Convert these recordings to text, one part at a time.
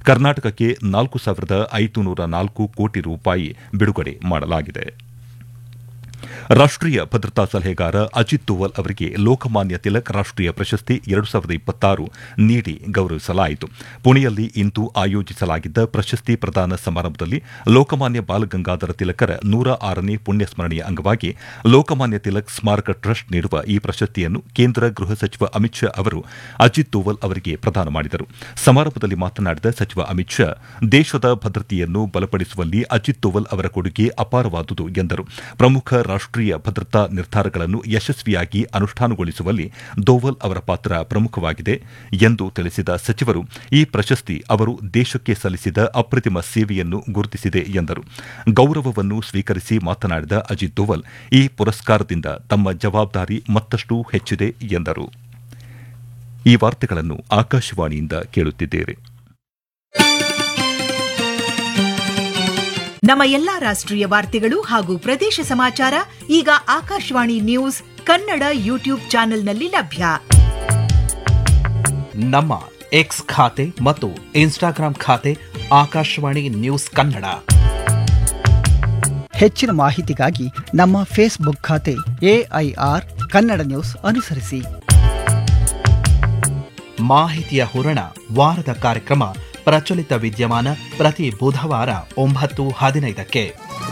ಕರ್ನಾಟಕಕ್ಕೆ ನಾಲ್ಕು ಸಾವಿರದ ಐದುನೂರ ನಾಲ್ಕು ಕೋಟಿ ರೂಪಾಯಿ ಬಿಡುಗಡೆ ಮಾಡಲಾಗಿದೆ ರಾಷ್ಟೀಯ ಭದ್ರತಾ ಸಲಹೆಗಾರ ಅಜಿತ್ ದೋವಲ್ ಅವರಿಗೆ ಲೋಕಮಾನ್ಯ ತಿಲಕ್ ರಾಷ್ಟೀಯ ಪ್ರಶಸ್ತಿ ಎರಡು ಸಾವಿರದ ಇಪ್ಪತ್ತಾರು ನೀಡಿ ಗೌರವಿಸಲಾಯಿತು ಪುಣೆಯಲ್ಲಿ ಇಂದು ಆಯೋಜಿಸಲಾಗಿದ್ದ ಪ್ರಶಸ್ತಿ ಪ್ರದಾನ ಸಮಾರಂಭದಲ್ಲಿ ಲೋಕಮಾನ್ಯ ಬಾಲಗಂಗಾಧರ ತಿಲಕರ ನೂರ ಆರನೇ ಪುಣ್ಯ ಸ್ಮರಣೆಯ ಅಂಗವಾಗಿ ಲೋಕಮಾನ್ಯ ತಿಲಕ್ ಸ್ಮಾರಕ ಟ್ರಸ್ಟ್ ನೀಡುವ ಈ ಪ್ರಶಸ್ತಿಯನ್ನು ಕೇಂದ್ರ ಗೃಹ ಸಚಿವ ಅಮಿತ್ ಶಾ ಅವರು ಅಜಿತ್ ದೋವಲ್ ಅವರಿಗೆ ಪ್ರದಾನ ಮಾಡಿದರು ಸಮಾರಂಭದಲ್ಲಿ ಮಾತನಾಡಿದ ಸಚಿವ ಅಮಿತ್ ಶಾ ದೇಶದ ಭದ್ರತೆಯನ್ನು ಬಲಪಡಿಸುವಲ್ಲಿ ಅಜಿತ್ ದೋವಲ್ ಅವರ ಕೊಡುಗೆ ಅಪಾರವಾದುದು ಎಂದರು ಪ್ರಮುಖ ರಾಷ್ಟೀಯ ಭದ್ರತಾ ನಿರ್ಧಾರಗಳನ್ನು ಯಶಸ್ವಿಯಾಗಿ ಅನುಷ್ಠಾನಗೊಳಿಸುವಲ್ಲಿ ದೋವಲ್ ಅವರ ಪಾತ್ರ ಪ್ರಮುಖವಾಗಿದೆ ಎಂದು ತಿಳಿಸಿದ ಸಚಿವರು ಈ ಪ್ರಶಸ್ತಿ ಅವರು ದೇಶಕ್ಕೆ ಸಲ್ಲಿಸಿದ ಅಪ್ರತಿಮ ಸೇವೆಯನ್ನು ಗುರುತಿಸಿದೆ ಎಂದರು ಗೌರವವನ್ನು ಸ್ವೀಕರಿಸಿ ಮಾತನಾಡಿದ ಅಜಿತ್ ದೋವಲ್ ಈ ಪುರಸ್ಕಾರದಿಂದ ತಮ್ಮ ಜವಾಬ್ದಾರಿ ಮತ್ತಷ್ಟು ಹೆಚ್ಚಿದೆ ಎಂದರು ಈ ವಾರ್ತೆಗಳನ್ನು ಆಕಾಶವಾಣಿಯಿಂದ ಕೇಳುತ್ತಿದ್ದೇವೆ ನಮ್ಮ ಎಲ್ಲಾ ರಾಷ್ಟ್ರೀಯ ವಾರ್ತೆಗಳು ಹಾಗೂ ಪ್ರದೇಶ ಸಮಾಚಾರ ಈಗ ಆಕಾಶವಾಣಿ ನ್ಯೂಸ್ ಕನ್ನಡ ಯೂಟ್ಯೂಬ್ ಚಾನೆಲ್ನಲ್ಲಿ ಲಭ್ಯ ನಮ್ಮ ಎಕ್ಸ್ ಖಾತೆ ಮತ್ತು ಇನ್ಸ್ಟಾಗ್ರಾಂ ಖಾತೆ ಆಕಾಶವಾಣಿ ನ್ಯೂಸ್ ಕನ್ನಡ ಹೆಚ್ಚಿನ ಮಾಹಿತಿಗಾಗಿ ನಮ್ಮ ಫೇಸ್ಬುಕ್ ಖಾತೆ ಎಐಆರ್ ಕನ್ನಡ ನ್ಯೂಸ್ ಅನುಸರಿಸಿ ಮಾಹಿತಿಯ ಹೂರಣ ವಾರದ ಕಾರ್ಯಕ್ರಮ ಪ್ರಚಲಿತ ವಿದ್ಯಮಾನ ಪ್ರತಿ ಬುಧವಾರ ಒಂಬತ್ತು ಹದಿನೈದಕ್ಕೆ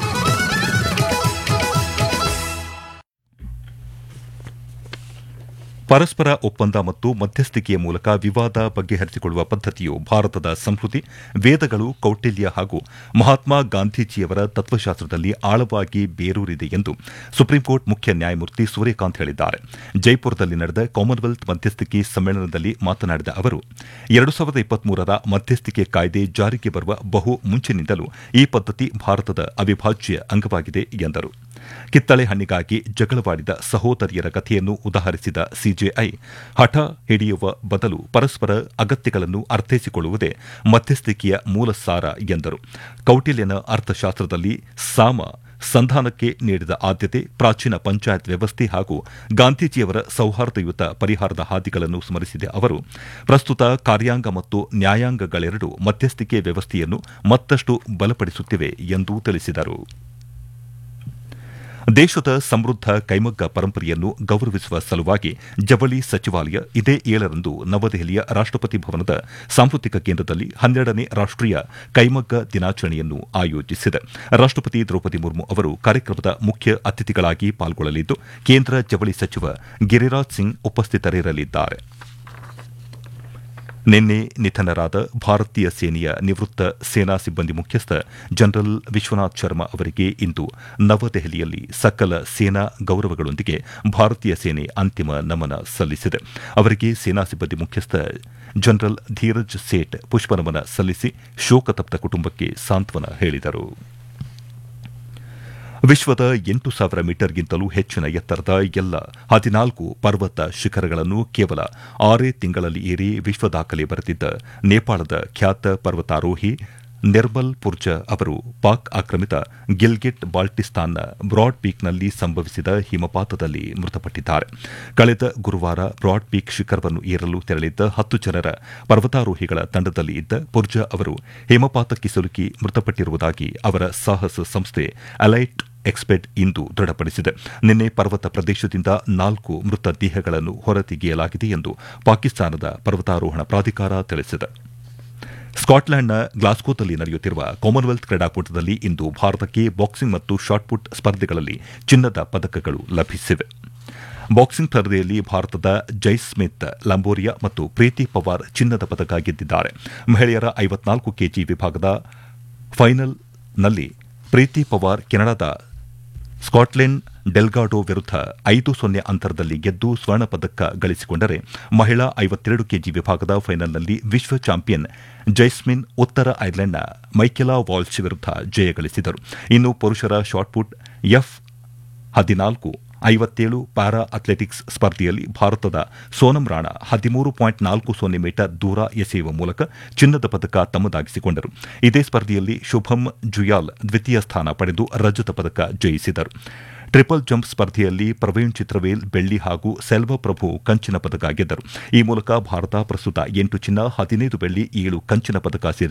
ಪರಸ್ಪರ ಒಪ್ಪಂದ ಮತ್ತು ಮಧ್ಯಸ್ಥಿಕೆಯ ಮೂಲಕ ವಿವಾದ ಬಗೆಹರಿಸಿಕೊಳ್ಳುವ ಪದ್ದತಿಯು ಭಾರತದ ಸಂಸ್ಕೃತಿ ವೇದಗಳು ಕೌಟಿಲ್ಯ ಹಾಗೂ ಮಹಾತ್ಮ ಗಾಂಧೀಜಿಯವರ ತತ್ವಶಾಸ್ತ್ರದಲ್ಲಿ ಆಳವಾಗಿ ಬೇರೂರಿದೆ ಎಂದು ಸುಪ್ರೀಂಕೋರ್ಟ್ ಮುಖ್ಯ ನ್ಯಾಯಮೂರ್ತಿ ಸೂರ್ಯಕಾಂತ್ ಹೇಳಿದ್ದಾರೆ ಜೈಪುರದಲ್ಲಿ ನಡೆದ ಕಾಮನ್ವೆಲ್ತ್ ಮಧ್ಯಸ್ಥಿಕೆ ಸಮ್ಮೇಳನದಲ್ಲಿ ಮಾತನಾಡಿದ ಅವರು ಎರಡು ಸಾವಿರದ ಇಪ್ಪತ್ಮೂರರ ಮಧ್ಯಸ್ಥಿಕೆ ಕಾಯ್ದೆ ಜಾರಿಗೆ ಬರುವ ಬಹು ಮುಂಚಿನಿಂದಲೂ ಈ ಪದ್ದತಿ ಭಾರತದ ಅವಿಭಾಜ್ಯ ಅಂಗವಾಗಿದೆ ಎಂದರು ಕಿತ್ತಳೆ ಹಣ್ಣಿಗಾಗಿ ಜಗಳವಾಡಿದ ಸಹೋದರಿಯರ ಕಥೆಯನ್ನು ಉದಾಹರಿಸಿದ ಸಿಜೆಐ ಹಠ ಹಿಡಿಯುವ ಬದಲು ಪರಸ್ಪರ ಅಗತ್ಯಗಳನ್ನು ಅರ್ಥೈಸಿಕೊಳ್ಳುವುದೇ ಮಧ್ಯಸ್ಥಿಕೆಯ ಮೂಲ ಸಾರ ಎಂದರು ಕೌಟಿಲ್ಯನ ಅರ್ಥಶಾಸ್ತ್ರದಲ್ಲಿ ಸಾಮ ಸಂಧಾನಕ್ಕೆ ನೀಡಿದ ಆದ್ಯತೆ ಪ್ರಾಚೀನ ಪಂಚಾಯತ್ ವ್ಯವಸ್ಥೆ ಹಾಗೂ ಗಾಂಧೀಜಿಯವರ ಸೌಹಾರ್ದಯುತ ಪರಿಹಾರದ ಹಾದಿಗಳನ್ನು ಸ್ಮರಿಸಿದ ಅವರು ಪ್ರಸ್ತುತ ಕಾರ್ಯಾಂಗ ಮತ್ತು ನ್ಯಾಯಾಂಗಗಳೆರಡೂ ಮಧ್ಯಸ್ಥಿಕೆ ವ್ಯವಸ್ಥೆಯನ್ನು ಮತ್ತಷ್ಟು ಬಲಪಡಿಸುತ್ತಿವೆ ಎಂದು ತಿಳಿಸಿದರು ದೇಶದ ಸಮೃದ್ಧ ಕೈಮಗ್ಗ ಪರಂಪರೆಯನ್ನು ಗೌರವಿಸುವ ಸಲುವಾಗಿ ಜವಳಿ ಸಚಿವಾಲಯ ಇದೇ ಏಳರಂದು ನವದೆಹಲಿಯ ರಾಷ್ಟಪತಿ ಭವನದ ಸಾಂಸ್ಕೃತಿಕ ಕೇಂದ್ರದಲ್ಲಿ ಹನ್ನೆರಡನೇ ರಾಷ್ಟೀಯ ಕೈಮಗ್ಗ ದಿನಾಚರಣೆಯನ್ನು ಆಯೋಜಿಸಿದೆ ರಾಷ್ಟಪತಿ ದ್ರೌಪದಿ ಮುರ್ಮು ಅವರು ಕಾರ್ಯಕ್ರಮದ ಮುಖ್ಯ ಅತಿಥಿಗಳಾಗಿ ಪಾಲ್ಗೊಳ್ಳಲಿದ್ದು ಕೇಂದ್ರ ಜವಳಿ ಸಚಿವ ಗಿರಿರಾಜ್ ಸಿಂಗ್ ಉಪಸ್ಥಿತರಿರಲಿದ್ದಾರೆ ನಿನ್ನೆ ನಿಧನರಾದ ಭಾರತೀಯ ಸೇನೆಯ ನಿವೃತ್ತ ಸೇನಾ ಸಿಬ್ಬಂದಿ ಮುಖ್ಯಸ್ಥ ಜನರಲ್ ವಿಶ್ವನಾಥ್ ಶರ್ಮಾ ಅವರಿಗೆ ಇಂದು ನವದೆಹಲಿಯಲ್ಲಿ ಸಕಲ ಸೇನಾ ಗೌರವಗಳೊಂದಿಗೆ ಭಾರತೀಯ ಸೇನೆ ಅಂತಿಮ ನಮನ ಸಲ್ಲಿಸಿದೆ ಅವರಿಗೆ ಸೇನಾ ಸಿಬ್ಬಂದಿ ಮುಖ್ಯಸ್ಥ ಜನರಲ್ ಧೀರಜ್ ಸೇಠ್ ಪುಷ್ಪನಮನ ಸಲ್ಲಿಸಿ ಶೋಕತಪ್ತ ಕುಟುಂಬಕ್ಕೆ ಸಾಂತ್ವನ ಹೇಳಿದರು ವಿಶ್ವದ ಎಂಟು ಸಾವಿರ ಮೀಟರ್ಗಿಂತಲೂ ಹೆಚ್ಚಿನ ಎತ್ತರದ ಎಲ್ಲ ಹದಿನಾಲ್ಕು ಪರ್ವತ ಶಿಖರಗಳನ್ನು ಕೇವಲ ಆರೇ ತಿಂಗಳಲ್ಲಿ ಏರಿ ವಿಶ್ವ ದಾಖಲೆ ಬರೆದಿದ್ದ ನೇಪಾಳದ ಖ್ಯಾತ ಪರ್ವತಾರೋಹಿ ನಿರ್ಮಲ್ ಪುರ್ಜಾ ಅವರು ಪಾಕ್ ಆಕ್ರಮಿತ ಗಿಲ್ಗಿಟ್ ಬಾಲ್ಟಿಸ್ತಾನ್ನ ಬ್ರಾಡ್ ಪೀಕ್ನಲ್ಲಿ ಸಂಭವಿಸಿದ ಹಿಮಪಾತದಲ್ಲಿ ಮೃತಪಟ್ಟಿದ್ದಾರೆ ಕಳೆದ ಗುರುವಾರ ಬ್ರಾಡ್ ಪೀಕ್ ಶಿಖರವನ್ನು ಏರಲು ತೆರಳಿದ್ದ ಹತ್ತು ಜನರ ಪರ್ವತಾರೋಹಿಗಳ ತಂಡದಲ್ಲಿ ಇದ್ದ ಪುರ್ಜಾ ಅವರು ಹಿಮಪಾತಕ್ಕೆ ಸಿಲುಕಿ ಮೃತಪಟ್ಟಿರುವುದಾಗಿ ಅವರ ಸಾಹಸ ಸಂಸ್ಥೆ ಅಲೈಟ್ ಎಕ್ಸ್ಪೆಟ್ ಇಂದು ದೃಢಪಡಿಸಿದೆ ನಿನ್ನೆ ಪರ್ವತ ಪ್ರದೇಶದಿಂದ ನಾಲ್ಕು ಮೃತ ದೇಹಗಳನ್ನು ಹೊರತೆಗೆಯಲಾಗಿದೆ ಎಂದು ಪಾಕಿಸ್ತಾನದ ಪರ್ವತಾರೋಹಣ ಪ್ರಾಧಿಕಾರ ತಿಳಿಸಿದೆ ಸ್ಕಾಟ್ಲೆಂಡ್ನ ಗ್ಲಾಸ್ಕೋದಲ್ಲಿ ನಡೆಯುತ್ತಿರುವ ಕಾಮನ್ವೆಲ್ತ್ ಕ್ರೀಡಾಕೂಟದಲ್ಲಿ ಇಂದು ಭಾರತಕ್ಕೆ ಬಾಕ್ಸಿಂಗ್ ಮತ್ತು ಶಾಟ್ಪುಟ್ ಸ್ಪರ್ಧೆಗಳಲ್ಲಿ ಚಿನ್ನದ ಪದಕಗಳು ಲಭಿಸಿವೆ ಬಾಕ್ಸಿಂಗ್ ಸ್ಪರ್ಧೆಯಲ್ಲಿ ಭಾರತದ ಜೈಸ್ಮಿತ್ ಲಂಬೋರಿಯಾ ಮತ್ತು ಪ್ರೀತಿ ಪವಾರ್ ಚಿನ್ನದ ಪದಕ ಗೆದ್ದಿದ್ದಾರೆ ಮಹಿಳೆಯರ ಐವತ್ನಾಲ್ಕು ಕೆಜಿ ವಿಭಾಗದ ಫೈನಲ್ನಲ್ಲಿ ಪ್ರೀತಿ ಪವಾರ್ ಕೆನಡಾದ ಸ್ಕಾಟ್ಲೆಂಡ್ ಡೆಲ್ಗಾಡೋ ವಿರುದ್ಧ ಐದು ಸೊನ್ನೆ ಅಂತರದಲ್ಲಿ ಗೆದ್ದು ಸ್ವರ್ಣ ಪದಕ ಗಳಿಸಿಕೊಂಡರೆ ಮಹಿಳಾ ಐವತ್ತೆರಡು ಕೆಜಿ ವಿಭಾಗದ ಫೈನಲ್ನಲ್ಲಿ ವಿಶ್ವ ಚಾಂಪಿಯನ್ ಜೈಸ್ಮಿನ್ ಉತ್ತರ ಐರ್ಲೆಂಡ್ನ ಮೈಕೆಲಾ ವಾಲ್ಶ್ ವಿರುದ್ಧ ಜಯ ಗಳಿಸಿದರು ಇನ್ನು ಪುರುಷರ ಶಾಟ್ಪುಟ್ ಎಫ್ ಹದಿನಾಲ್ಕು ಐವತ್ತೇಳು ಪ್ಯಾರಾ ಅಥ್ಲೆಟಿಕ್ಸ್ ಸ್ಪರ್ಧೆಯಲ್ಲಿ ಭಾರತದ ಸೋನಂ ರಾಣಾ ಹದಿಮೂರು ಪಾಯಿಂಟ್ ನಾಲ್ಕು ಸೊನ್ನೆ ಮೀಟರ್ ದೂರ ಎಸೆಯುವ ಮೂಲಕ ಚಿನ್ನದ ಪದಕ ತಮ್ಮದಾಗಿಸಿಕೊಂಡರು ಇದೇ ಸ್ಪರ್ಧೆಯಲ್ಲಿ ಶುಭಂ ಜುಯಾಲ್ ದ್ವಿತೀಯ ಸ್ಥಾನ ಪಡೆದು ರಜತ ಪದಕ ಜಯಿಸಿದರು ಟ್ರಿಪಲ್ ಜಂಪ್ ಸ್ಪರ್ಧೆಯಲ್ಲಿ ಪ್ರವೀಣ್ ಚಿತ್ರವೇಲ್ ಬೆಳ್ಳಿ ಹಾಗೂ ಸೆಲ್ವ ಪ್ರಭು ಕಂಚಿನ ಪದಕ ಗೆದ್ದರು ಈ ಮೂಲಕ ಭಾರತ ಪ್ರಸ್ತುತ ಎಂಟು ಚಿನ್ನ ಹದಿನೈದು ಬೆಳ್ಳಿ ಏಳು ಕಂಚಿನ ಪದಕ ಸೇರಿ